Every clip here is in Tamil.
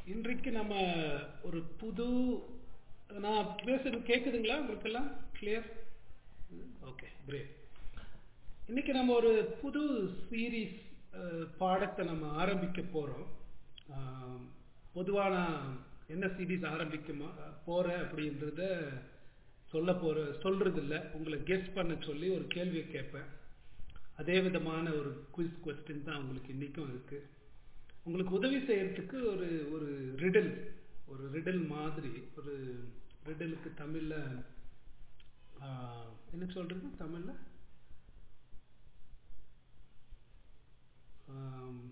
இன்றைக்கு நம்ம ஒரு புது நான் பேசுறது கேக்குதுங்களா உங்களுக்கெல்லாம் கிளியர் ஓகே கிரேட் இன்னைக்கு நம்ம ஒரு புது சீரீஸ் பாடத்தை நம்ம ஆரம்பிக்க போறோம் ஆஹ், பொதுவா நான் என்ன சீரீஸ் ஆரம்பிக்க போறேன் அப்படின்றத சொல்ல போற சொல்றது இல்ல உங்களை கெஸ் பண்ண சொல்லி ஒரு கேள்வியை கேட்பேன் அதே விதமான ஒரு குவிஸ் கொஸ்டின் தான் உங்களுக்கு இன்னைக்கும் இருக்கு உங்களுக்கு உதவி செய்யறதுக்கு ஒரு ஒரு ரிடில் ஒரு ரிடில் மாதிரி ஒரு ரிடிலுக்கு தமிழ்ல ஆஹ், என்ன சொல்றது தமிழ்ல ஆம்,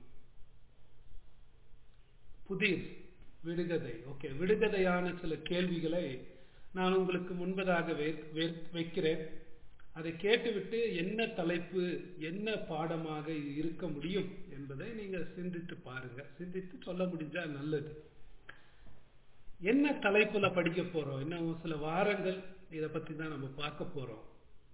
புதிர் விடுகதை ஓகே விடுகதையான சில கேள்விகளை நான் உங்களுக்கு முன்பதாக வை- வை- வைக்கிறேன் அதை கேட்டுவிட்டு என்ன தலைப்பு என்ன பாடமாக இது இருக்க முடியும் என்பதை நீங்க சிந்தித்து பாருங்க சிந்தித்து சொல்ல முடிஞ்சா நல்லது என்ன தலைப்புல படிக்க போறோம் இன்னும் சில வாரங்கள் இத பத்தி தான் நம்ம பார்க்க போறோம்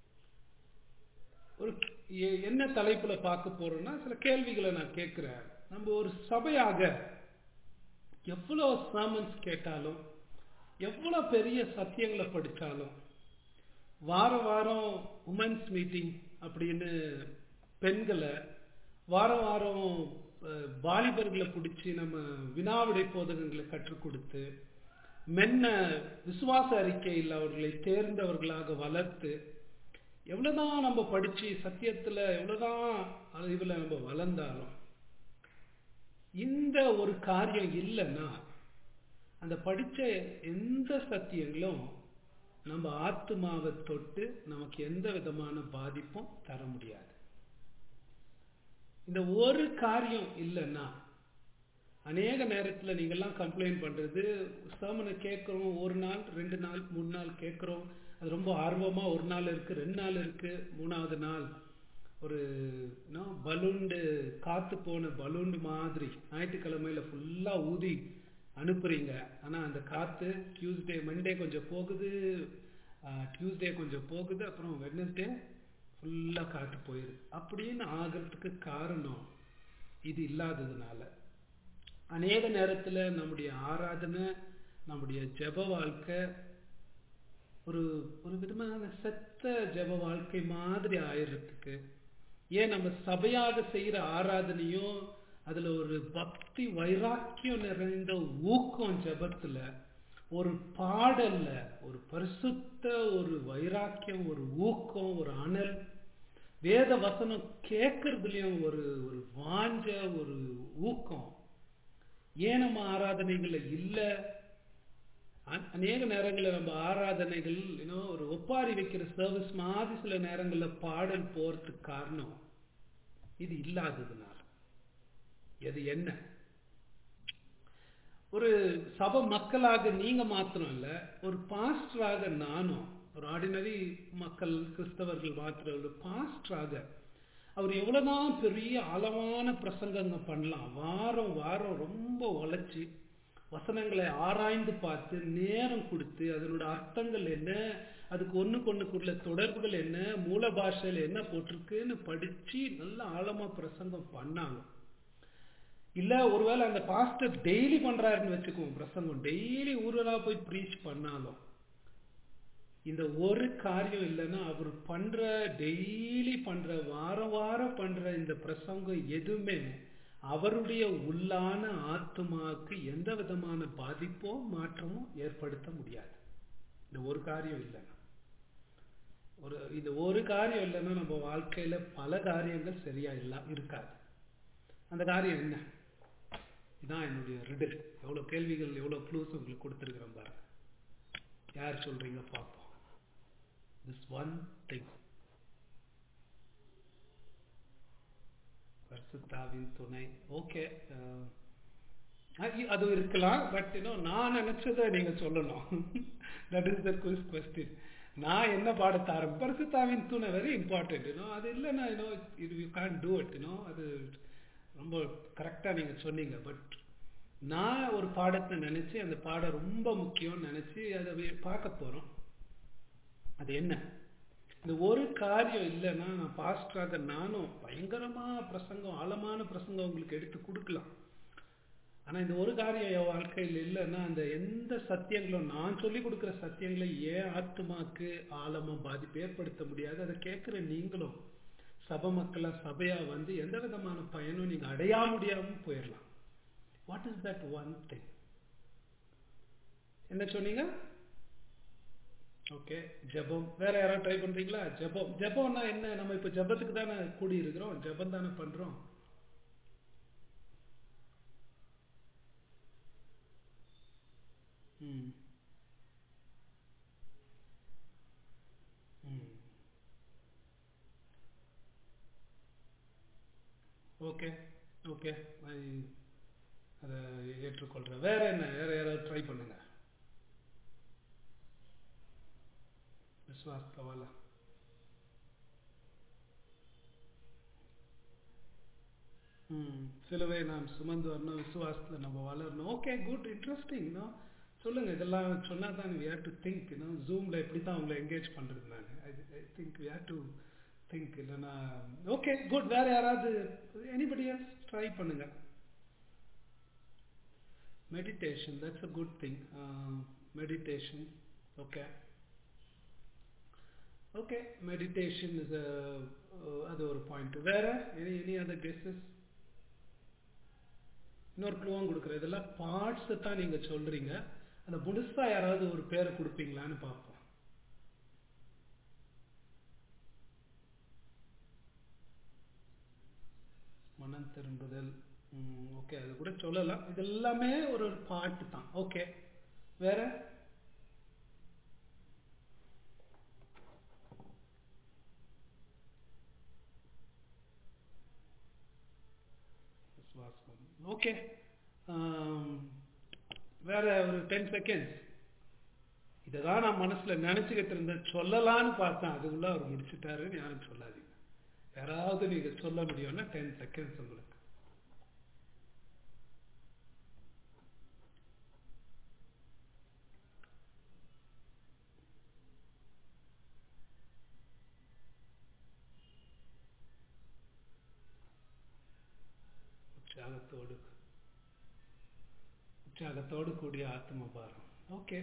ஒரு எ- என்ன தலைப்புல பார்க்க போறோம்னா சில கேள்விகளை நான் கேட்கிறேன் நம்ம ஒரு சபையாக எவ்வளவு சாமன்ஸ் கேட்டாலும் எவ்வளவு பெரிய சத்தியங்களை படிச்சாலும் வார வாரம் உமன்ஸ் மீட்டிங் அப்படின்னு பெண்களை வாரம் வாரம் அஹ், வாலிபர்களை பிடிச்சி நம்ம வினாவிடை போதகங்களை கற்றுக் கொடுத்து மென்ன விசுவாச அறிக்கையில் அவர்களை தேர்ந்தவர்களாக வளர்த்து எவ்வளவுதான் நம்ம படிச்சு சத்தியத்துல எவ்வளவுதான் அறிவுல நம்ம வளர்ந்தாலும் இந்த ஒரு காரியம் இல்லைன்னா அந்த படிச்ச எந்த சத்தியங்களும் நம்ம ஆத்மாவை தொட்டு நமக்கு எந்த விதமான பாதிப்பும் தர முடியாது இந்த ஒரு காரியம் இல்லைன்னா அநேக நேரத்துல நீங்கெல்லாம் கம்ப்ளைண்ட் பண்றது சர்மனை கேட்கிறோம் ஒரு நாள் ரெண்டு நாள் மூணு நாள் கேட்கிறோம் அது ரொம்ப ஆர்வமா ஒரு நாள் இருக்கு ரெண்டு நாள் இருக்கு மூணாவது நாள் ஒரு பலூண்டு காத்து போன பலூண்டு மாதிரி ஞாயிற்றுக்கிழமையில ஃபுல்லா ஊதி அனுப்புறீங்க ஆனா அந்த காத்து டியூஸ்டே மண்டே கொஞ்சம் போகுது டியூஸ்டே கொஞ்சம் போகுது அப்புறம் வெட்னஸ்டே ஃபுல்லா காத்து போயிடுது அப்படின்னு ஆகிறதுக்கு காரணம் இது இல்லாததுனால அநேக நேரத்துல நம்முடைய ஆராதனை நம்முடைய ஜெப வாழ்க்கை ஒரு ஒரு விதமான செத்த ஜெப வாழ்க்கை மாதிரி ஆயிடுறதுக்கு ஏன் நம்ம சபையாக செய்யற ஆராதனையும் அதுல ஒரு பக்தி வைராக்கியம் நிறைந்த ஊக்கம் ஜெபத்துல ஒரு பாடல்ல ஒரு பரிசுத்த ஒரு வைராக்கியம் ஒரு ஊக்கம் ஒரு அனல் வேத வசனம் கேட்கறதுலயும் ஒரு ஒரு வாஞ்ச ஒரு ஊக்கம் ஏன் நம்ம ஆராதனைகள்ல இல்ல அ- அநேக நேரங்கள்ல நம்ம ஆராதனைகள் இன்னும் ஒரு ஒப்பாரி வைக்கிற சர்வீஸ் மாதிரி சில நேரங்கள்ல பாடல் போறதுக்கு காரணம் இது இல்லாததுனால எது என்ன ஒரு சபை மக்களாக நீங்க மாத்திரம் இல்ல ஒரு பாஸ்டராக நானும் ஒரு ஆர்டினரி மக்கள் கிறிஸ்தவர்கள் மாத்திரம் இல்ல பாஸ்டராக அவர் எவ்வளவுதான் பெரிய ஆழமான பிரசங்கங்க பண்ணலாம் வாரம் வாரம் ரொம்ப உழைச்சி வசனங்களை ஆராய்ந்து பார்த்து நேரம் கொடுத்து அதனோட அர்த்தங்கள் என்ன அதுக்கு ஒண்ணுக்கு ஒண்ணுக்குள்ள தொடர்புகள் என்ன மூல பாஷையில என்ன போட்டிருக்குன்னு படிச்சு நல்ல ஆழமா பிரசங்கம் பண்ணாங்க இல்ல ஒருவேளை அந்த பாஸ்டர் டெய்லி பண்றாருன்னு வச்சுக்குவோம் பிரசங்கம் டெய்லி ஊரலா போய் ப்ரீச் பண்ணாலும் இந்த ஒரு காரியம் இல்லைன்னா அவர் பண்ற டெய்லி பண்ற வாரம் வாரம் பண்ற இந்த பிரசங்கம் எதுவுமே அவருடைய உள்ளான ஆத்மாவுக்கு எந்த விதமான பாதிப்போ மாற்றமோ ஏற்படுத்த முடியாது இந்த ஒரு காரியம் இல்லைன்னா ஒரு இந்த ஒரு காரியம் இல்லைன்னா நம்ம வாழ்க்கையில பல காரியங்கள் சரியா இல்ல இருக்காது அந்த காரியம் என்ன இதான் என்னுடைய ரிடில் எவ்வளவு கேள்விகள் எவ்வளவு க்ளூஸ் உங்களுக்கு கொடுத்துருக்கிறேன் பாருங்க யார் சொல்றீங்க பார்ப்போம் திஸ் ஒன் திங் பரிசுத்தாவின் துணை ஓகே அது இருக்கலாம் பட் இன்னும் நான் நினைச்சதை நீங்க சொல்லணும் that is the quiz question நான் என்ன பாடத்த ஆரம்பி பரிசுத்தாவின் துணை வெரி இம்பார்ட்டன்ட் இன்னும் அது இல்லைன்னா இன்னும் இது யூ கான் டூ இட் இன்னும் அது ரொம்ப கரெக்டா நீங்க சொன்னீங்க பட் நான் ஒரு பாடத்தை நினைச்சு அந்த பாடம் ரொம்ப முக்கியம்னு நினைச்சு அதை வே- பார்க்க போறோம் அது என்ன இந்த ஒரு காரியம் இல்லைன்னா நான் பாஸ்டராக நானும் பயங்கரமா பிரசங்கம் ஆழமான பிரசங்கம் உங்களுக்கு எடுத்து கொடுக்கலாம் ஆனா இந்த ஒரு காரியம் என் வாழ்க்கையில் இல்லைன்னா அந்த எந்த சத்தியங்களும் நான் சொல்லி கொடுக்குற சத்தியங்களை ஏன் ஆத்மாக்கு ஆழமா பாதிப்பு ஏற்படுத்த முடியாது அதை கேட்கிற நீங்களும் சபை மக்களா சபையா வந்து எந்த விதமான பயனும் நீங்க அடைய முடியாம போயிடலாம் what is that one thing என்ன சொன்னீங்க ஓகே ஜெபம் வேற யாராவது ட்ரை பண்றீங்களா ஜெபம் ஜெபம்னா என்ன நம்ம இப்ப ஜெபத்துக்கு தானே கூடி இருக்கிறோம் ஜெபம் தானே பண்றோம் ம் ம் ஓகே ஓகே அதை ஏற்றுக்கொள்றேன் வேற என்ன வேற யாராவது ட்ரை பண்ணுங்க விஸ்வாசத்தை வாழ ம் சிலுவை நாம் சுமந்து வரணும் விசுவாசத்தில் நம்ம வளரணும் ஓகே குட் இன்ட்ரெஸ்டிங் சொல்லுங்க இதெல்லாம் சொன்னா தான் வி ஹேவ் டு திங்க் இன்னும் ஜூம்ல எப்படி தான் அவங்களை என்கேஜ் பண்றது நான் I think we have to think இல்லைன்னா ஓகே குட் வேற யாராவது எனிபடி எல்ஸ் ட்ரை பண்ணுங்க meditation that's a good thing meditation okay okay meditation is அது ஒரு பாயிண்ட் வேற எனி எனி அதர் கெஸஸ் இன்னொரு க்ளூவும் கொடுக்குறேன் இதெல்லாம் பார்ட்ஸ் தான் நீங்க சொல்றீங்க அந்த முழுசா யாராவது ஒரு பேரை கொடுப்பீங்களான்னு பார்ப்போம் மனம் திரும்புதல் ஓகே அது கூட சொல்லலாம் இது எல்லாமே ஒரு ஒரு பாட்டு தான் ஓகே வேற ஓகே வேற ஒரு டென் செகண்ட்ஸ் இததான் நான் மனசுல நினைச்சுக்கிட்டு இருந்தேன் சொல்லலான்னு பார்த்தேன் அதுக்குள்ள அவர் முடிச்சுட்டாருன்னு யாரும் சொல்லாதீங்க யாராவது நீங்க சொல்ல முடியும்னா டென் செகண்ட்ஸ் உங்களுக்கு உற்சாகத்தோடு உற்சாகத்தோடு கூடிய ஆத்ம பாரம் ஓகே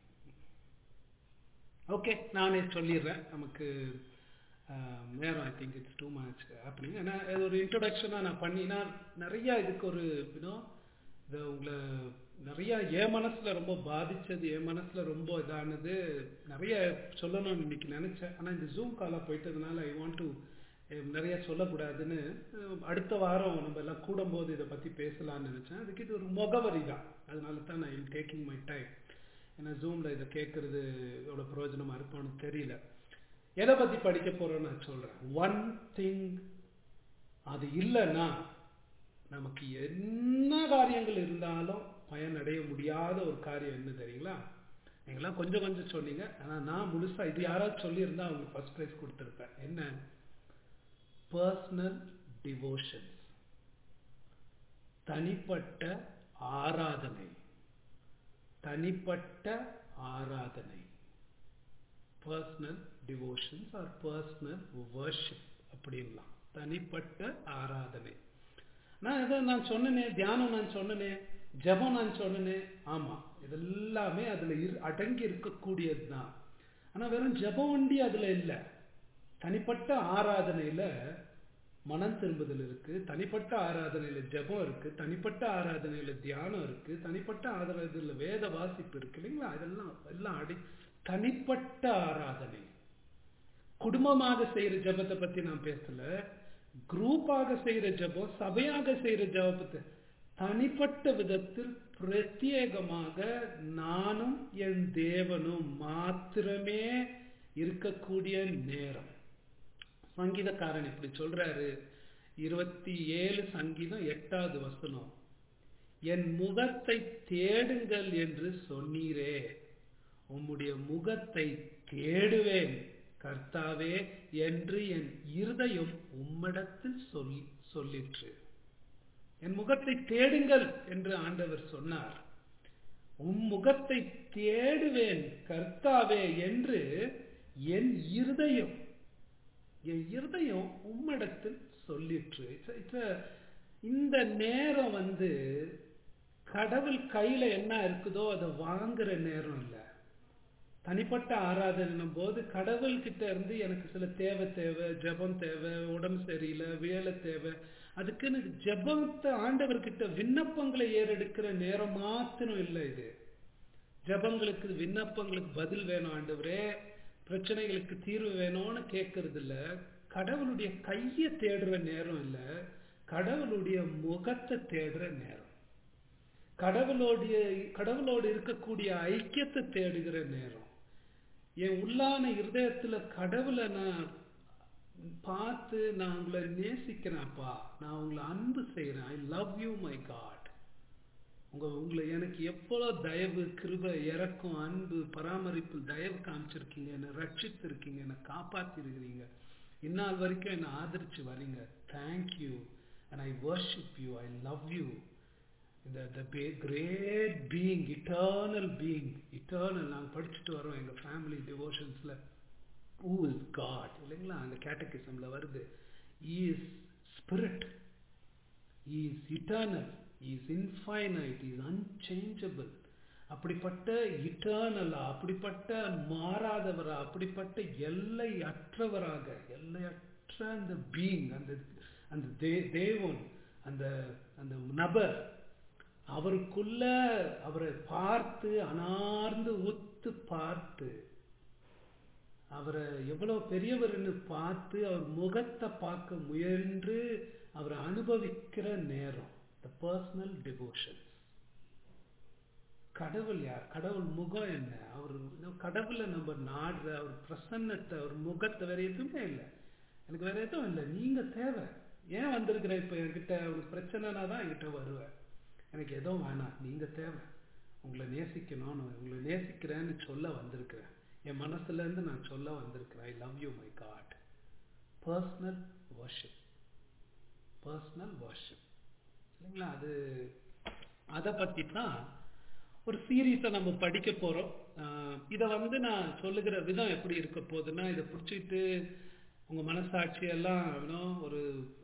ஓகே நானே சொல்லிடுறேன் நமக்கு நேரம் I think it's too much அப்படின்னு ஏன்னா இது ஒரு இன்ட்ரொடக்ஷனாக நான் பண்ணினா நிறைய இதுக்கு ஒரு யூனோ இது உங்களை நிறைய என் மனசுல ரொம்ப பாதிச்சது என் மனசுல ரொம்ப இதானது நிறைய சொல்லணும்னு இன்னைக்கு நினைச்சேன் ஆனா இந்த ஜூம் காலாக போயிட்டதுனால ஐ வாண்ட் டு நிறைய சொல்லக்கூடாதுன்னு அடுத்த வாரம் நம்ம எல்லாம் கூடும்போது இதை பத்தி பேசலாம்னு நினைச்சேன் அதுக்கு இது ஒரு முகவரி தான் அதனால தான் நான் இம் டேக்கிங் மை டைம் ஏன்னா ஜூம்ல இதை கேட்கறது எவ்வளோ பிரயோஜனமா இருக்கும்னு தெரியல எதை பத்தி படிக்க போறோம்னு நான் சொல்றேன் ஒன் திங் அது இல்லைன்னா நமக்கு என்ன காரியங்கள் இருந்தாலும் பயனடைய முடியாத ஒரு காரியம் என்ன தெரியுங்களா நீங்களாம் கொஞ்சம் கொஞ்சம் சொன்னீங்க ஆனா நான் முழுசா இது யாராவது சொல்லியிருந்தா அவங்களுக்கு ஃபர்ஸ்ட் ப்ரைஸ் கொடுத்துருப்பேன் என்ன பர்சனல் டிவோஷன்ஸ் தனிப்பட்ட ஆராதனை தனிப்பட்ட ஆராதனை personal devotions or personal worship அப்படின்லாம் தனிப்பட்ட ஆராதனை நான் எதை நான் சொன்னனே தியானம் நான் சொன்னனே ஜபம் நான் சொன்னனே ஆமா இதெல்லாமே அதுல இரு அடங்கி இருக்கக்கூடியது தான் ஆனா வெறும் ஜபம் வண்டி அதுல இல்லை தனிப்பட்ட ஆராதனையில மனம் திரும்புதல் இருக்கு தனிப்பட்ட ஆராதனையில ஜபம் இருக்கு தனிப்பட்ட ஆராதனையில தியானம் இருக்கு தனிப்பட்ட ஆராதனையில வேத வாசிப்பு இருக்கு இல்லைங்களா இதெல்லாம் எல்லாம் அடி தனிப்பட்ட ஆராதனை குடும்பமாக செய்யற ஜபத்தை பத்தி நான் பேசல குரூப்பாக செய்யற ஜபம் சபையாக செய்யற ஜபத்தை தனிப்பட்ட விதத்தில் பிரத்யேகமாக நானும் என் தேவனும் மாத்திரமே இருக்கக்கூடிய நேரம் சங்கீதக்காரன் இப்படி சொல்றாரு இருபத்தி ஏழு சங்கீதம் எட்டாவது வசனம் என் முகத்தை தேடுங்கள் என்று சொன்னீரே உம்முடைய முகத்தை தேடுவேன் கர்த்தாவே என்று என் இருதயம் உம்மிடத்தில் சொல் சொல்லிற்று என் முகத்தை தேடுங்கள் என்று ஆண்டவர் சொன்னார் உம் முகத்தை தேடுவேன் கர்த்தாவே என்று என் இருதயம் என் இருதயம் உம்மிடத்தில் சொல்லிற்று இந்த நேரம் வந்து கடவுள் கையில என்ன இருக்குதோ அதை வாங்குற நேரம் இல்லை தனிப்பட்ட ஆராதனைன்னும் போது கடவுள் கிட்ட இருந்து எனக்கு சில தேவை தேவை ஜெபம் தேவை உடம்பு சரியில்லை வேலை தேவை அதுக்குன்னு ஜெபத்தை ஆண்டவர்கிட்ட விண்ணப்பங்களை ஏறெடுக்கிற நேரம் மாத்திரம் இல்லை இது ஜெபங்களுக்கு விண்ணப்பங்களுக்கு பதில் வேணும் ஆண்டவரே பிரச்சனைகளுக்கு தீர்வு வேணும்னு கேட்கறது இல்ல கடவுளுடைய கையை தேடுற நேரம் இல்ல கடவுளுடைய முகத்தை தேடுற நேரம் கடவுளோடைய கடவுளோடு இருக்கக்கூடிய ஐக்கியத்தை தேடுகிற நேரம் என் உள்ளான இருதயத்துல கடவுளை நான் பார்த்து நான் உங்களை நேசிக்கிறேன்ப்பா நான் உங்களை அன்பு செய்யறேன் I love you my God உங்க உங்களை எனக்கு எவ்வளவு தயவு கிருபை இறக்கம் அன்பு பராமரிப்பு தயவு காமிச்சிருக்கீங்க என்னை ரட்சித்திருக்கீங்க என்னை காப்பாத்திருக்கிறீங்க இந்நாள் வரைக்கும் என்னை ஆதரிச்சு வரீங்க thank you and I worship you I love you இந்த the be- great being eternal being eternal நாங்கள் படிச்சுட்டு வரோம் எங்க ஃபேமிலி டிவோஷன்ஸ்ல who is God இல்லைங்களா அந்த கேட்டகிசம்ல வருது he is spirit he is eternal he is infinite he is unchangeable அப்படிப்பட்ட இட்டர்னலா அப்படிப்பட்ட மாறாதவரா அப்படிப்பட்ட எல்லை அற்றவராக எல்லையற்ற அந்த பீயிங் அந்த அந்த தே- தேவன் அந்த அந்த நபர் அவருக்குள்ள அவரை பார்த்து அனார்ந்து உத்து பார்த்து அவரை எவ்வளவு பெரியவர்னு பார்த்து அவர் முகத்தை பார்க்க முயன்று அவரை அனுபவிக்கிற நேரம் த பர்சனல் டிவோஷன்ஸ் கடவுள் யார் கடவுள் முகம் என்ன அவர் கடவுளை நம்ம நாடுற அவர் பிரசன்னத்தை அவர் முகத்தை வேற எதுவுமே இல்லை எனக்கு வேற எதுவும் இல்லை நீங்க தேவை ஏன் வந்திருக்கிற இப்ப என்கிட்ட உனக்கு பிரச்சனைனா தான் என்கிட்ட வருவேன் எனக்கு எதுவும் வேணாம் நீங்க தேவை உங்களை நேசிக்கணும்னு உங்களை நேசிக்கிறேன்னு சொல்ல வந்திருக்கிறேன் என் மனசுல இருந்து நான் சொல்ல வந்திருக்கிறேன் I love you my God personal worship personal worship இல்லைங்களா அது அதை பத்தி தான் ஒரு சீரீஸை நம்ம படிக்க போறோம் ஆஹ் இதை வந்து நான் சொல்லுகிற விதம் எப்படி இருக்க போகுதுன்னா இதை பிடிச்சிட்டு உங்க மனசாட்சி எல்லாம் you know, ஒரு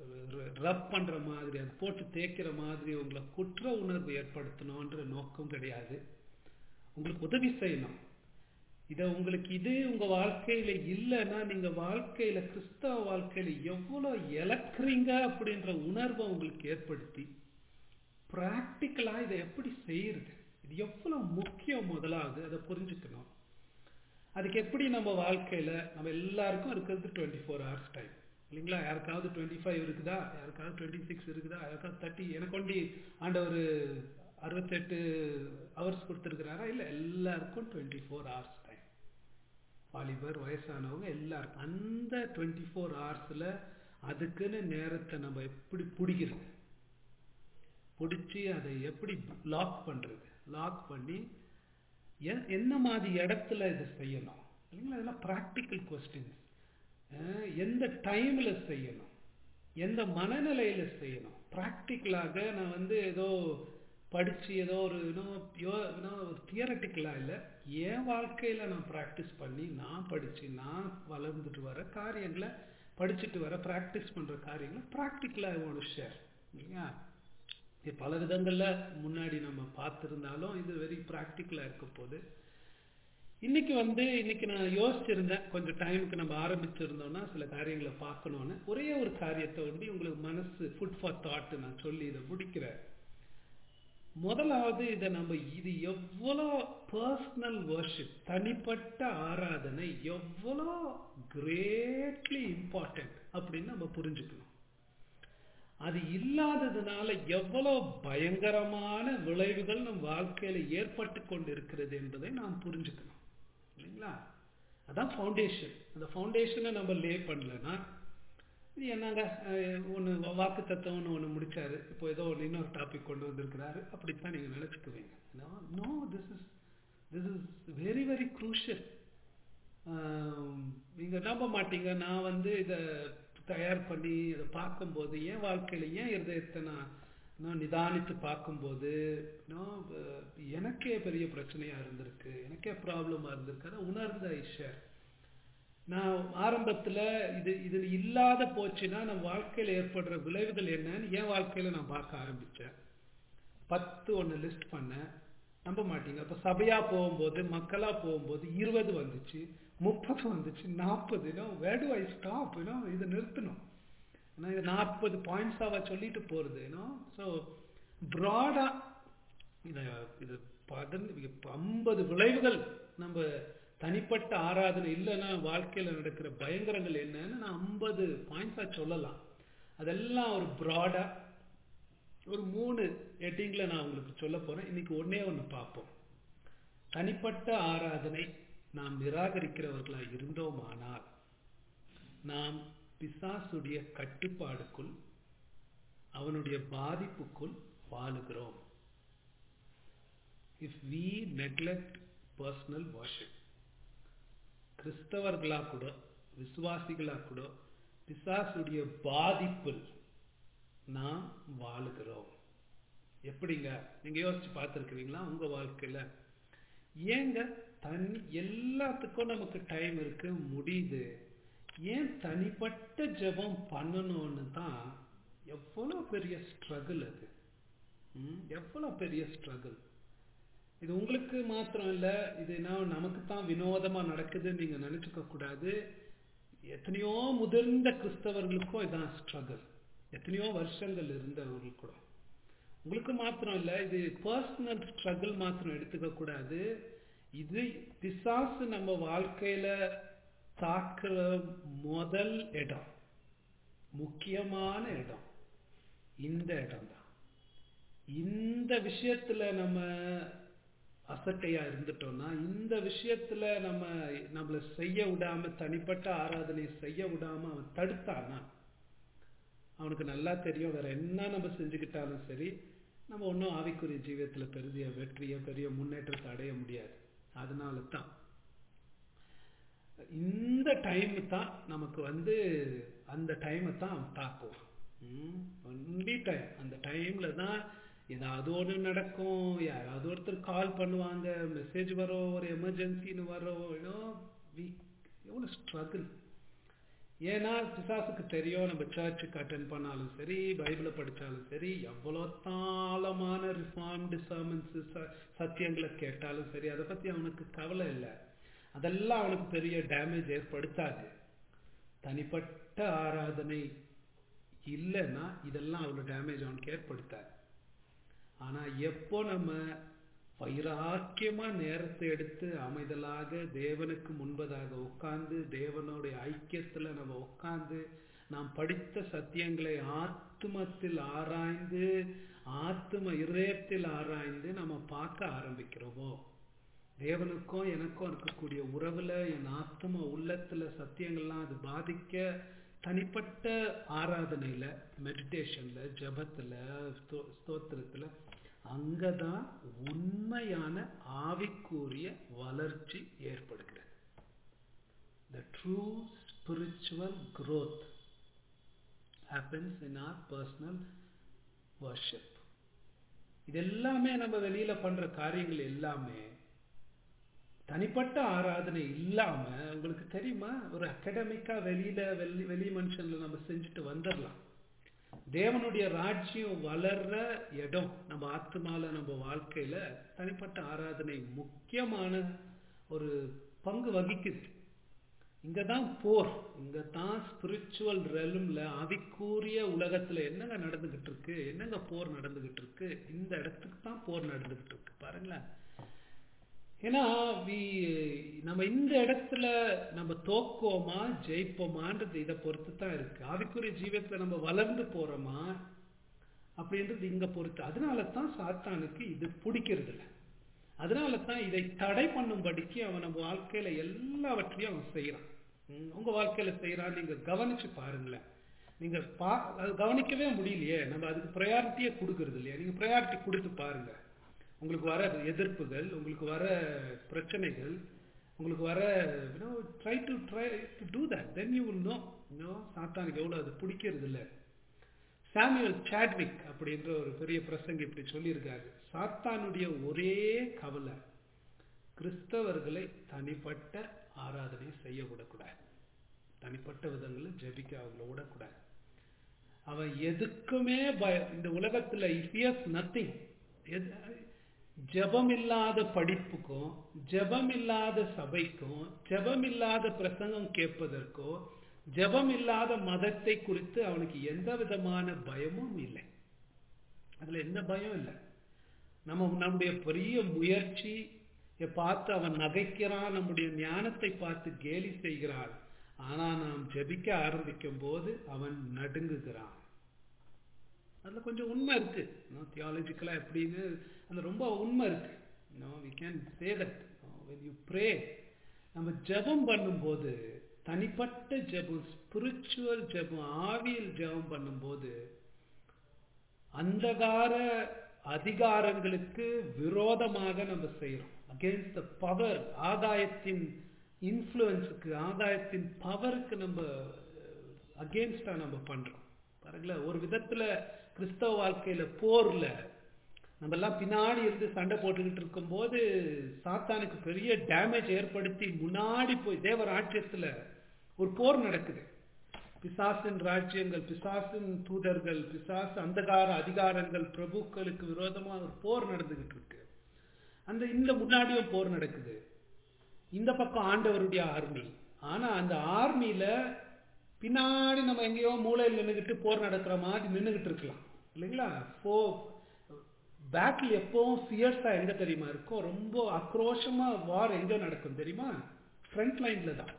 ரப் பண்ற மாதிரி அது போட்டு தேய்க்கிற மாதிரி உங்களை குற்ற உணர்வு ஏற்படுத்தணும்ன்ற நோக்கம் கிடையாது உங்களுக்கு உதவி செய்யணும் இத உங்களுக்கு இது உங்க வாழ்க்கையில இல்லைன்னா நீங்க வாழ்க்கையில கிறிஸ்தவ வாழ்க்கையில எவ்வளவு இழக்கிறீங்க அப்படின்ற உணர்வை உங்களுக்கு ஏற்படுத்தி பிராக்டிக்கலா இதை எப்படி செய்யறது இது எவ்வளவு முக்கியம் முதலாவது அதை புரிஞ்சுக்கணும் அதுக்கு எப்படி நம்ம வாழ்க்கையில நம்ம எல்லாருக்கும் இருக்கிறது டுவெண்ட்டி ஃபோர் ஹவர்ஸ் டைம் இல்லைங்களா யாருக்காவது டுவெண்ட்டி ஃபைவ் இருக்குதா யாருக்காவது டுவெண்ட்டி சிக்ஸ் இருக்குதா யாருக்காவது தேர்ட்டி எனக்கு ஒண்டி ஆண்டவர் அறுபத்தெட்டு ஹவர்ஸ் கொடுத்துருக்கிறாரா இல்லை எல்லாருக்கும் டுவெண்ட்டி ஃபோர் ஹவர்ஸ் டைம் வாலிபர் வயசானவங்க எல்லாருக்கும் அந்த டுவெண்ட்டி ஃபோர் ஹவர்ஸில் அதுக்குன்னு நேரத்தை நம்ம எப்படி பிடிக்கிறது பிடிச்சி அதை எப்படி லாக் பண்றது லாக் பண்ணி எ- என்ன மாதிரி இடத்துல இதை செய்யணும் இல்லைங்களா இதெல்லாம் ப்ராக்டிக்கல் கொஸ்டின்ஸ் எந்த டைம்ல செய்யணும் எந்த மனநிலையில செய்யணும் ப்ராக்டிக்கலாக நான் வந்து ஏதோ படிச்சு ஏதோ ஒரு இன்னும் யோ இன்னும் ஒரு தியரட்டிக்கலா இல்லை என் வாழ்க்கையில நான் ப்ராக்டிஸ் பண்ணி நான் படிச்சு நான் வளர்ந்துட்டு வர காரியங்களை படிச்சுட்டு வர ப்ராக்டிஸ் பண்ற காரியங்களை ப்ராக்டிக்கலா ஐ ஷேர் இல்லையா இது பல விதங்கள்ல முன்னாடி நம்ம பார்த்திருந்தாலும் இது வெரி ப்ராக்டிக்கலா இருக்க போகுது இன்னைக்கு வந்து இன்னைக்கு நான் யோசிச்சிருந்தேன் கொஞ்சம் டைமுக்கு நம்ம ஆரம்பிச்சிருந்தோம்னா சில காரியங்களை பார்க்கணும்னு ஒரே ஒரு காரியத்தை வந்து உங்களுக்கு மனசு ஃபுட் ஃபார் தாட் நான் சொல்லி இதை முடிக்கிறேன் முதலாவது இதை நம்ம இது எவ்வளோ பர்சனல் வர்ஷிப் தனிப்பட்ட ஆராதனை எவ்வளோ கிரேட்லி இம்பார்ட்டன்ட் அப்படின்னு நம்ம புரிஞ்சுக்கணும் அது இல்லாததுனால எவ்வளவு பயங்கரமான விளைவுகள் நம் வாழ்க்கையில ஏற்பட்டு கொண்டு இருக்கிறது என்பதை நாம் புரிஞ்சுக்கணும் இல்லைங்களா அதான் ஃபவுண்டேஷன் அந்த ஃபவுண்டேஷனை நம்ம லே பண்ணலன்னா இது என்னங்க ஒன்று வாக்கு தத்துவம்னு ஒன்று முடிச்சாரு இப்போ ஏதோ ஒன்று இன்னொரு டாபிக் கொண்டு வந்திருக்கிறாரு அப்படித்தான் நீங்க நினைச்சுக்குவீங்க no this is this is very very crucial நீங்க நம்ப மாட்டீங்க நான் வந்து இதை தயார் பண்ணி இதை பார்க்கும்போது என் வாழ்க்கையில ஏன் இருதயத்தை நான் நான் நிதானித்து பார்க்கும்போது நான் அஹ், எனக்கே பெரிய பிரச்சனையா இருந்திருக்கு எனக்கே ப்ராப்ளமா இருந்திருக்கு அதை உணர்ந்த ஐஷர் நான் ஆரம்பத்துல இது இது இல்லாத போச்சுன்னா நம்ம வாழ்க்கையில ஏற்படுற விளைவுகள் என்னன்னு என் வாழ்க்கையில நான் பார்க்க ஆரம்பிச்சேன் பத்து ஒன்று லிஸ்ட் பண்ணேன் நம்ப மாட்டீங்க அப்போ சபையா போகும்போது மக்களா போகும்போது இருபது வந்துச்சு முப்பது வந்துச்சு நாற்பது வேர் டு ஐ ஸ்டாப் இதை நிறுத்தணும் ஏன்னா இது நாற்பது பாயிண்ட்ஸாக சொல்லிட்டு போகிறது ஏன்னா ஸோ ப்ராடாக இதை இது பதன் ஐம்பது விளைவுகள் நம்ம தனிப்பட்ட ஆராதனை இல்லைன்னா வாழ்க்கையில் நடக்கிற பயங்கரங்கள் என்னன்னு நான் ஐம்பது பாயிண்ட்ஸாக சொல்லலாம் அதெல்லாம் ஒரு ப்ராடாக ஒரு மூணு ஹெட்டிங்கில் நான் உங்களுக்கு சொல்ல போகிறேன் இன்னைக்கு ஒன்றே ஒன்று பார்ப்போம் தனிப்பட்ட ஆராதனை நாம் நிராகரிக்கிறவர்களாக இருந்தோமானால் நாம் பிசாசுடைய கட்டுப்பாடுக்குள் அவனுடைய பாதிப்புக்குள் வாழுகிறோம் if we neglect personal worship கிறிஸ்தவர்களா கூட விசுவாசிகளா கூட பிசாசுடைய பாதிப்பில் நாம் வாழுகிறோம் எப்படிங்க நீங்க யோசிச்சு பார்த்துருக்கிறீங்களா உங்க வாழ்க்கையில ஏங்க தனி எல்லாத்துக்கும் நமக்கு டைம் இருக்கு முடியுது ஏன் தனிப்பட்ட ஜெபம் பண்ணணும்னு தான் எவ்வளோ பெரிய ஸ்ட்ரகிள் அது எவ்வளோ பெரிய ஸ்ட்ரகிள் இது உங்களுக்கு மாத்திரம் இல்லை இது என்ன நமக்கு தான் வினோதமா நடக்குதுன்னு நீங்க நினைச்சுக்க கூடாது எத்தனையோ முதிர்ந்த கிறிஸ்தவர்களுக்கும் இதான் ஸ்ட்ரகிள் எத்தனையோ வருஷங்கள் இருந்தவர்கள் கூட உங்களுக்கு மாத்திரம் இல்லை இது பர்சனல் ஸ்ட்ரகிள் மாத்திரம் எடுத்துக்க கூடாது இது பிசாசு நம்ம வாழ்க்கையில தாக்குற முதல் இடம் முக்கியமான இடம் இந்த இடம் தான் இந்த விஷயத்துல நம்ம அசட்டையா இருந்துட்டோம்னா இந்த விஷயத்துல நம்ம நம்மள செய்ய விடாம தனிப்பட்ட ஆராதனையை செய்ய விடாம அவன் தடுத்தானா அவனுக்கு நல்லா தெரியும் வேற என்ன நம்ம செஞ்சுக்கிட்டாலும் சரி நம்ம ஒன்றும் ஆவிக்குரிய ஜீவியத்துல பெரிய வெற்றியோ பெரிய முன்னேற்றத்தை அடைய முடியாது அதனால தான் இந்த டைம் தான் நமக்கு வந்து அந்த டைமை தான் அவன் தாக்குவான் ஒன்லி டைம் அந்த டைம்ல தான் ஏதாவது ஒன்று நடக்கும் யாராவது ஒருத்தர் கால் பண்ணுவாங்க மெசேஜ் வரும் ஒரு எமர்ஜென்சின்னு வரும் எவ்வளோ ஸ்ட்ரகிள் ஏன்னா பிசாசுக்கு தெரியும் நம்ம சர்ச்சுக்கு அட்டன் பண்ணாலும் சரி பைபிளை படித்தாலும் சரி எவ்வளோ தாளமான ரிஃபார்ம்டு சர்மன்ஸ் சத்தியங்களை கேட்டாலும் சரி அதை பற்றி அவனுக்கு கவலை இல்லை அதெல்லாம் அவனுக்கு பெரிய டேமேஜ் ஏற்படுத்தாது தனிப்பட்ட ஆராதனை இல்லைன்னா இதெல்லாம் அவ்வளோ டேமேஜ் அவனுக்கு ஏற்படுத்தாது ஆனா எப்போ நம்ம வைராக்கியமா நேரத்தை எடுத்து அமைதலாக தேவனுக்கு முன்பதாக உட்கார்ந்து தேவனுடைய ஐக்கியத்துல நம்ம உட்கார்ந்து நாம் படித்த சத்தியங்களை ஆத்மத்தில் ஆராய்ந்து ஆத்ம இதயத்தில் ஆராய்ந்து நம்ம பார்க்க ஆரம்பிக்கிறோமோ தேவனுக்கும் எனக்கும் இருக்கக்கூடிய உறவுல என் ஆத்ம உள்ளத்துல சத்தியங்கள்லாம் அது பாதிக்க தனிப்பட்ட ஆராதனையில மெடிடேஷன்ல ஜபத்துல ஸ்தோத்திரத்துல அங்கதான் உண்மையான ஆவிக்குரிய வளர்ச்சி ஏற்படுகிறது the true spiritual growth happens in our personal worship இது எல்லாமே நம்ம வெளியில பண்ற காரியங்கள் எல்லாமே தனிப்பட்ட ஆராதனை இல்லாம உங்களுக்கு தெரியுமா ஒரு அகடமிக்கா வெளியில வெளி வெளி மனுஷன்ல நம்ம செஞ்சுட்டு வந்துடலாம் தேவனுடைய ராஜ்யம் வளர்ற இடம் நம்ம ஆத்மால நம்ம வாழ்க்கையில தனிப்பட்ட ஆராதனை முக்கியமான ஒரு பங்கு வகிக்குது இங்கதான் போர் இங்கதான் ஸ்பிரிச்சுவல் ரெலும்ல ஆவிக்கூறிய உலகத்துல என்னங்க நடந்துகிட்டு இருக்கு என்னங்க போர் நடந்துகிட்டு இருக்கு இந்த இடத்துக்கு தான் போர் நடந்துகிட்டு இருக்கு பாருங்களேன் ஏன்னா நம்ம இந்த இடத்துல நம்ம தோக்குவோமா ஜெயிப்போமான்றது இதை பொறுத்து தான் இருக்கு ஆவிக்குரிய ஜீவத்துல நம்ம வளர்ந்து போறோமா அப்படின்றது இங்க பொறுத்து அதனால தான் சாத்தானுக்கு இது பிடிக்கிறது இல்லை அதனால தான் இதை தடை பண்ணும்படிக்கு அவன் நம்ம வாழ்க்கையில எல்லாவற்றையும் அவன் செய்யறான் உங்க வாழ்க்கையில செய்யறான் நீங்க கவனிச்சு பாருங்களேன் நீங்க பா அது கவனிக்கவே முடியலையே நம்ம அதுக்கு ப்ரையாரிட்டியே கொடுக்கறது இல்லையா நீங்க ப்ரையாரிட்டி கொடுத்து பாருங்க உங்களுக்கு வர எதிர்ப்புகள் உங்களுக்கு வர பிரச்சனைகள் உங்களுக்கு வர try to try to do that then you will know no சாத்தானுக்கு எவ்வளோ அது பிடிக்கிறது இல்லை சாமுவல் சாட்விக் அப்படின்ற ஒரு பெரிய பிரசங்க இப்படி சொல்லியிருக்காரு சாத்தானுடைய ஒரே கவலை கிறிஸ்தவர்களை தனிப்பட்ட ஆராதனை செய்ய விடக்கூடாது தனிப்பட்ட விதங்களில் ஜெபிக்க அவங்கள விடக்கூடாது அவன் எதுக்குமே பய இந்த உலகத்துல இஃபியஸ் நத்திங் எது- ஜெபம் இல்லாத படிப்புக்கும் ஜெபம் இல்லாத சபைக்கும் ஜெபம் இல்லாத பிரசங்கம் கேட்பதற்கோ ஜெபம் இல்லாத மதத்தை குறித்து அவனுக்கு எந்த விதமான பயமும் இல்லை அதுல எந்த பயம் இல்லை நம்ம நம்முடைய பெரிய முயற்சி பார்த்து அவன் நகைக்கிறான் நம்முடைய ஞானத்தை பார்த்து கேலி செய்கிறான் ஆனா நாம் ஜெபிக்க ஆரம்பிக்கும் போது அவன் நடுங்குகிறான் அதுல கொஞ்சம் உண்மை இருக்கு தியாலஜிக்கலா எப்படின்னு அந்த ரொம்ப உண்மை இருக்கு no we can say that when you pray நம்ம ஜெபம் பண்ணும்போது தனிப்பட்ட ஜெபம் ஸ்பிரிச்சுவல் ஜெபம் ஆவியல் ஜெபம் பண்ணும்போது அந்தகார அதிகாரங்களுக்கு விரோதமாக நம்ம செய்யறோம் அகேன்ஸ்ட் த பவர் ஆதாயத்தின் இன்ஃப்ளூயன்ஸுக்கு ஆதாயத்தின் பவருக்கு நம்ம அகேன்ஸ்டா நம்ம பண்றோம் பாருங்களேன் ஒரு விதத்துல கிறிஸ்தவ வாழ்க்கையில போர்ல நம்ம எல்லாம் பின்னாடி இருந்து சண்டை போட்டுக்கிட்டு இருக்கும்போது சாத்தானுக்கு பெரிய டேமேஜ் ஏற்படுத்தி முன்னாடி போய் தேவ ராஜ்யத்துல ஒரு போர் நடக்குது பிசாசின் ராஜ்யங்கள் பிசாசின் தூதர்கள் பிசாசு அந்தகார அதிகாரங்கள் பிரபுக்களுக்கு விரோதமா ஒரு போர் நடந்துகிட்டு இருக்கு அந்த இந்த முன்னாடியும் போர் நடக்குது இந்த பக்கம் ஆண்டவருடைய ஆர்மி ஆனா அந்த ஆர்மியில பின்னாடி நம்ம எங்கேயோ மூலையில் நின்றுகிட்டு போர் நடக்கிற மாதிரி நின்றுகிட்டு இருக்கலாம் இல்லைங்களா போ பேட்டில் எப்பவும் ஃபியர்ஸா எங்க தெரியுமா இருக்கும் ரொம்ப ஆக்ரோஷமா வார் எங்க நடக்கும் தெரியுமா ஃப்ரண்ட் லைன்ல தான்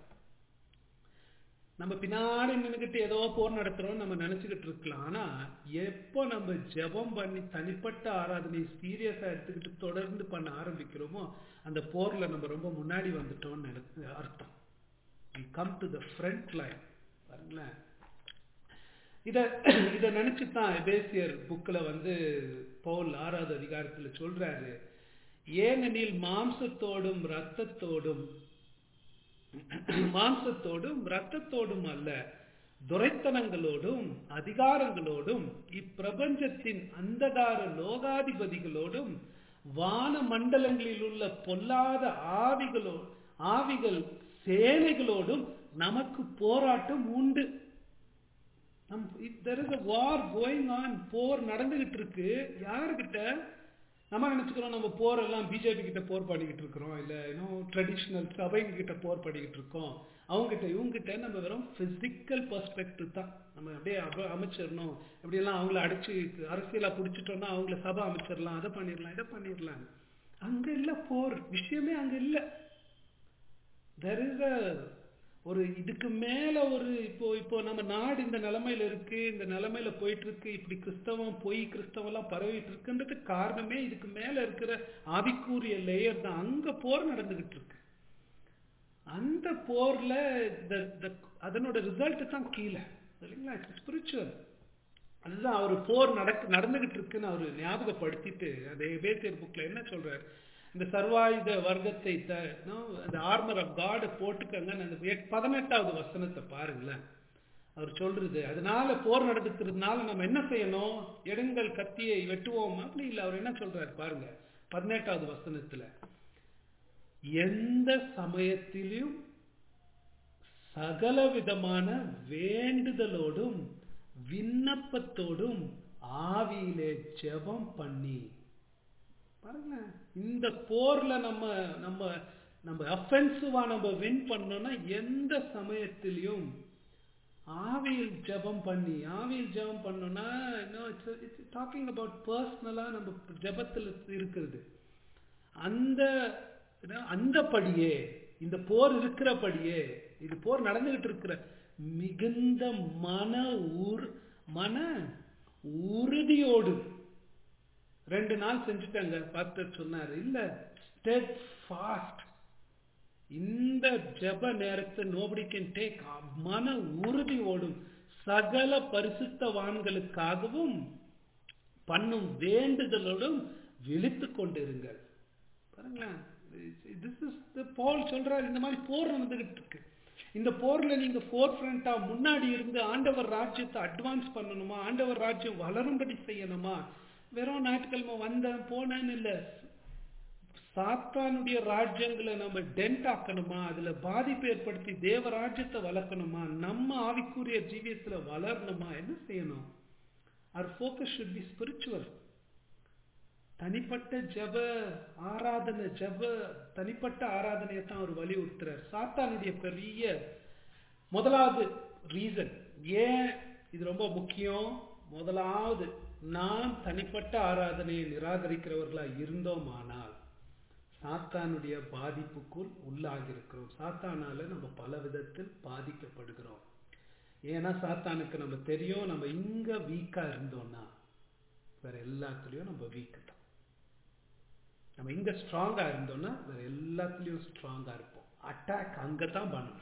நம்ம பின்னாடி நின்றுகிட்டு ஏதோ போர் நடத்துறோம் நம்ம நினைச்சுக்கிட்டு இருக்கலாம் ஆனா எப்போ நம்ம ஜெபம் பண்ணி தனிப்பட்ட ஆராதனை சீரியஸா எடுத்துக்கிட்டு தொடர்ந்து பண்ண ஆரம்பிக்கிறோமோ அந்த போர்ல நம்ம ரொம்ப முன்னாடி வந்துட்டோம்னு நினை- அர்த்தம் we come to the front line பாருங்களேன் இத இத நினைச்சு தான் எபேசியர் புக்ல வந்து பவுல் ஆறாவது அதிகாரத்துல சொல்றாரு ஏனெனில் மாம்சத்தோடும் இரத்தத்தோடும் மாம்சத்தோடும் இரத்தத்தோடும் அல்ல துரைத்தனங்களோடும் அதிகாரங்களோடும் இப்பிரபஞ்சத்தின் அந்தகார லோகாதிபதிகளோடும் வான மண்டலங்களில் உள்ள பொல்லாத ஆவிகளோ ஆவிகள் சேனைகளோடும் நமக்கு போராட்டம் உண்டு நம் there is a war going on போர் நடந்துகிட்டு இருக்கு யாருக்கிட்ட நம்ம நினைச்சுக்கிறோம் நம்ம போர் எல்லாம் பிஜேபி கிட்ட போர் பண்ணிக்கிட்டு இருக்கிறோம் இல்ல இன்னும் ட்ரெடிஷ்னல் சபைங்க கிட்ட போர் பண்ணிக்கிட்டு இருக்கோம் அவங்க கிட்ட இவங்க கிட்ட நம்ம வெறும் பிசிக்கல் பெர்ஸ்பெக்டிவ் தான் நம்ம அப்படியே அப- அமைச்சிடணும் எப்படியெல்லாம் அவங்கள அடிச்சு அரசியலா புடிச்சிட்டோம்னா அவங்கள சபை அமைச்சிடலாம் அதை பண்ணிடலாம் இதை பண்ணிடலாம் அங்க இல்ல போர் விஷயமே அங்க இல்ல தெர் இஸ் ஒரு இதுக்கு மேல ஒரு இப்போ இப்போ நம்ம நாடு இந்த நிலைமையில இருக்கு இந்த நிலைமையில போயிட்டு இருக்கு இப்படி கிறிஸ்தவம் பொய் கிறிஸ்தவம் எல்லாம் பரவிட்டு இருக்குன்றதுக்கு காரணமே இதுக்கு மேல இருக்கிற ஆவிக்குரிய லேயர் தான் அங்க போர் நடந்துகிட்டு இருக்கு அந்த போர்ல the- the- அதனோட ரிசல்ட் தான் கீழே இல்லைங்களா ஸ்பிரிச்சுவல் அதுதான் அவர் போர் நடக்கு நடந்துகிட்டு இருக்குன்னு அவர் ஞாபகப்படுத்திட்டு அந்த எபேசியர் புக்ல என்ன சொல்றாரு இந்த சர்வாயுத வர்க்கத்தை த- no, அந்த ஆர்மர் ஆஃப் காட போட்டுக்கங்கன்னு அந்த எட்- பதினெட்டாவது வசனத்தை பாருங்களேன் அவர் சொல்றது அதனால போர் நடந்துக்கிறதுனால நம்ம என்ன செய்யணும் எடுங்கள் கத்தியை வெட்டுவோம் அப்படி இல்லை அவர் என்ன சொல்றாரு பாருங்க பதினெட்டாவது வசனத்துல எந்த சமயத்திலும் சகல விதமான வேண்டுதலோடும் விண்ணப்பத்தோடும் ஆவியிலே ஜெபம் பண்ணி பாருங்களேன் இந்த போர்ல நம்ம நம்ம நம்ம அஃபென்சிவா நம்ம வின் பண்ணோம்னா எந்த சமயத்திலையும் ஆவியில் ஜெபம் பண்ணி ஆவியில் ஜெபம் பண்ணோம்னா இட்ஸ் டாக்கிங் அபவுட் பர்சனலா நம்ம ஜெபத்துல இருக்கிறது அந்த என்ன, அந்தபடியே இந்த போர் இருக்கிறபடியே இது போர் நடந்துகிட்டு இருக்கிற மிகுந்த மன ஊர் மன உறுதியோடு ரெண்டு நாள் செஞ்சுட்டாங்க பாஸ்டர் சொன்னாரு இல்ல ஸ்டெட் ஃபாஸ்ட் இந்த ஜெப நேரத்தை நோபடி கேன் டேக் மன உறுதியோடும் சகல பரிசுத்தவான்களுக்காகவும் பண்ணும் வேண்டுதலோடும் விழித்துக் கொண்டிருங்கள் பாருங்களேன் திஸ் இஸ் போல் சொல்றாரு இந்த மாதிரி போர் நடந்துகிட்டு இருக்கு இந்த போர்ல நீங்க ஃபோர் ஃப்ரண்டா முன்னாடி இருந்து ஆண்டவர் ராஜ்யத்தை அட்வான்ஸ் பண்ணணுமா ஆண்டவர் ராஜ்யம் வளரும்படி செய்யணுமா வெறும் ஞாயிற்றுக்கிழமை வந்தேன் போனேன்னு இல்ல சாத்தானுடைய ராஜ்யங்களை நம்ம டென்ட் ஆக்கணுமா அதுல பாதிப்பு ஏற்படுத்தி தேவ ராஜ்யத்தை வளர்க்கணுமா நம்ம ஆவிக்குரிய ஜீவியத்துல வளரணுமா என்ன செய்யணும் our focus should be spiritual தனிப்பட்ட ஜெப ஆராதனை ஜெப தனிப்பட்ட ஆராதனையை தான் அவர் வலியுறுத்துறார் சாத்தானுடைய பெரிய முதலாவது ரீசன் ஏன் இது ரொம்ப முக்கியம் முதலாவது நாம் தனிப்பட்ட ஆராதனையை நிராகரிக்கிறவர்களா இருந்தோமானால் சாத்தானுடைய பாதிப்புக்குள் உள்ளாகியிருக்கிறோம் சாத்தானால நம்ம பல விதத்தில் பாதிக்கப்படுகிறோம் ஏன்னா சாத்தானுக்கு நம்ம தெரியும் நம்ம இங்க வீக்கா இருந்தோம்னா வேற எல்லாத்துலயும் நம்ம வீக் தான் நம்ம இங்க ஸ்ட்ராங்கா இருந்தோம்னா வேற எல்லாத்துலயும் ஸ்ட்ராங்கா இருப்போம் அட்டாக் அங்கதான் பண்ணணும்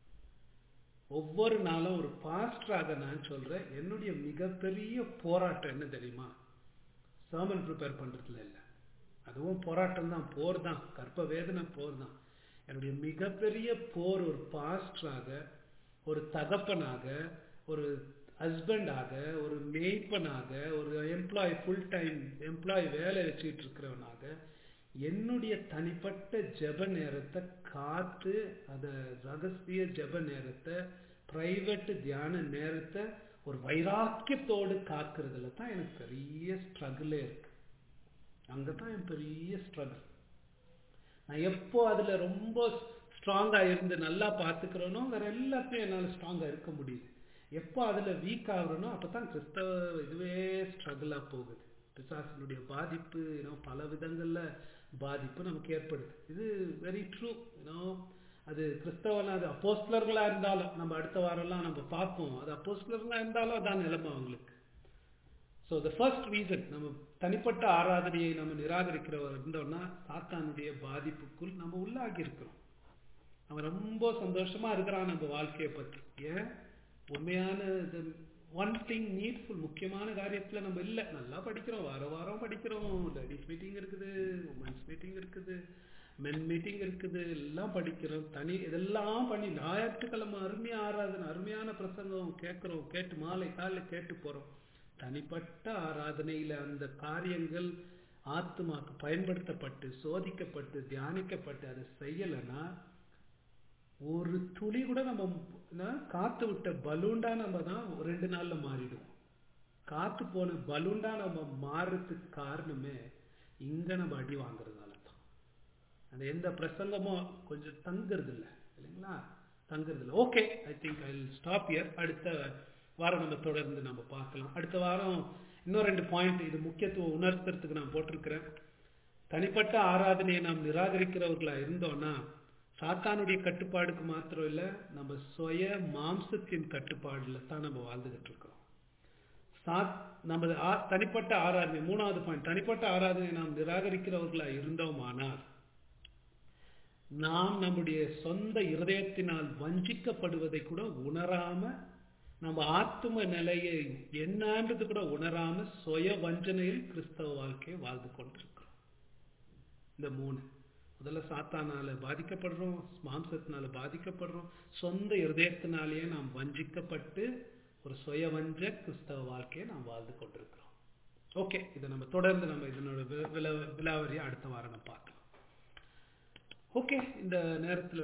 ஒவ்வொரு நாளும் ஒரு பாஸ்டராக நான் சொல்றேன் என்னுடைய மிகப்பெரிய போராட்டம் என்ன தெரியுமா சர்மன் ப்ரிப்பேர் பண்றதுல இல்லை அதுவும் போராட்டம் தான் போர் தான் கற்ப வேதனை போர் தான் என்னுடைய மிகப்பெரிய போர் ஒரு பாஸ்டராக ஒரு தகப்பனாக ஒரு ஹஸ்பண்டாக ஒரு மேய்ப்பனாக ஒரு எம்ப்ளாய் ஃபுல் டைம் எம்ப்ளாய் வேலை வச்சுட்டு இருக்கிறவனாக என்னுடைய தனிப்பட்ட ஜெப நேரத்தை காத்து அத ரகசிய ஜெப நேரத்தை பிரைவேட் தியான நேரத்தை ஒரு வைராக்கியத்தோடு காக்குறதுல தான் எனக்கு பெரிய ஸ்ட்ரகிளே இருக்கு அங்கதான் என் பெரிய ஸ்ட்ரகிள் நான் எப்போ அதுல ரொம்ப ஸ்ட்ராங்கா இருந்து நல்லா பார்த்துக்கிறேனோ வேற எல்லாத்தையும் என்னால ஸ்ட்ராங்கா இருக்க முடியுது எப்போ அதுல வீக் ஆகுறனோ அப்பதான் கிறிஸ்தவ இதுவே ஸ்ட்ரகிளா போகுது பிசாசனுடைய பாதிப்பு ஏன்னோ பல விதங்கள்ல பாதிப்பு நமக்கு ஏற்படுது இது வெரி ட்ரூ ஏன்னோ அது கிறிஸ்தவனா அது அப்போஸ்லர்களா இருந்தாலும் நம்ம அடுத்த வாரம்லாம் நம்ம பார்ப்போம் அது அப்போஸ்லர்களா இருந்தாலும் அதான் நிலைமை அவங்களுக்கு ஸோ த ஃபர்ஸ்ட் ரீசன் நம்ம தனிப்பட்ட ஆராதனையை நம்ம நிராகரிக்கிறவர் இருந்தோம்னா சாத்தானுடைய பாதிப்புக்குள் நம்ம உள்ளாகி இருக்கிறோம் அவன் ரொம்ப சந்தோஷமா இருக்கிறான் நம்ம வாழ்க்கையை பற்றி ஏன் உண்மையான ஒன் திங் நீட்ஃபுல் முக்கியமான காரியத்துல நம்ம இல்லை நல்லா படிக்கிறோம் வார வாரம் படிக்கிறோம் லேடிஸ் மீட்டிங் இருக்குது உமன்ஸ் மீட்டிங் இருக்குது மென் மீட்டிங் இருக்குது எல்லாம் படிக்கிறோம் தனி இதெல்லாம் பண்ணி ஞாயிற்றுக்கிழமை அருமையா ஆராதனை அருமையான பிரசங்கம் கேட்கிறோம் கேட்டு மாலை காலையில் கேட்டு போறோம் தனிப்பட்ட ஆராதனையில அந்த காரியங்கள் ஆத்மாக்கு பயன்படுத்தப்பட்டு சோதிக்கப்பட்டு தியானிக்கப்பட்டு அதை செய்யலைன்னா ஒரு துளி கூட நம்ம காத்து விட்ட பலூண்டா நம்ம தான் ரெண்டு நாள்ல மாறிடுவோம் காத்து போன பலூண்டா நம்ம மாறுறதுக்கு காரணமே இங்க நம்ம அடி வாங்குறதால தான் அந்த எந்த பிரசங்கமும் கொஞ்சம் தங்குறது இல்லை இல்லைங்களா தங்குறது இல்லை okay I think I stop here அடுத்த வாரம் நம்ம தொடர்ந்து நம்ம பார்க்கலாம் அடுத்த வாரம் இன்னும் ரெண்டு பாயிண்ட் இது முக்கியத்துவம் உணர்த்துறதுக்கு நான் போட்டிருக்கிறேன் தனிப்பட்ட ஆராதனையை நாம் நிராகரிக்கிறவர்களா இருந்தோம்னா சாத்தானுடைய கட்டுப்பாடுக்கு மாத்திரம் இல்ல நம்ம சுய மாம்சத்தின் கட்டுப்பாடுல தான் நம்ம வாழ்ந்துகிட்டு இருக்கிறோம் நமது தனிப்பட்ட ஆராதனை மூணாவது பாயிண்ட் தனிப்பட்ட ஆராதனை நாம் நிராகரிக்கிறவர்களா இருந்தோமானால் நாம் நம்முடைய சொந்த இருதயத்தினால் வஞ்சிக்கப்படுவதை கூட உணராம நம்ம ஆத்ம நிலையை என்னன்றது கூட உணராம சுய வஞ்சனையில் கிறிஸ்தவ வாழ்க்கையை வாழ்ந்து கொண்டிருக்கிறோம் இந்த மூணு முதல்ல சாத்தானால பாதிக்கப்படுறோம் மாம்சத்தினால பாதிக்கப்படுறோம் சொந்த இருதயத்தினாலேயே நாம் வஞ்சிக்கப்பட்டு ஒரு சுய வஞ்ச கிறிஸ்தவ வாழ்க்கையை நாம் வாழ்ந்து கொண்டிருக்கிறோம் ஓகே இதை நம்ம தொடர்ந்து நம்ம இதனோட விலாவரியை அடுத்த வாரம் பார்க்கலாம் ஓகே இந்த நேரத்தில்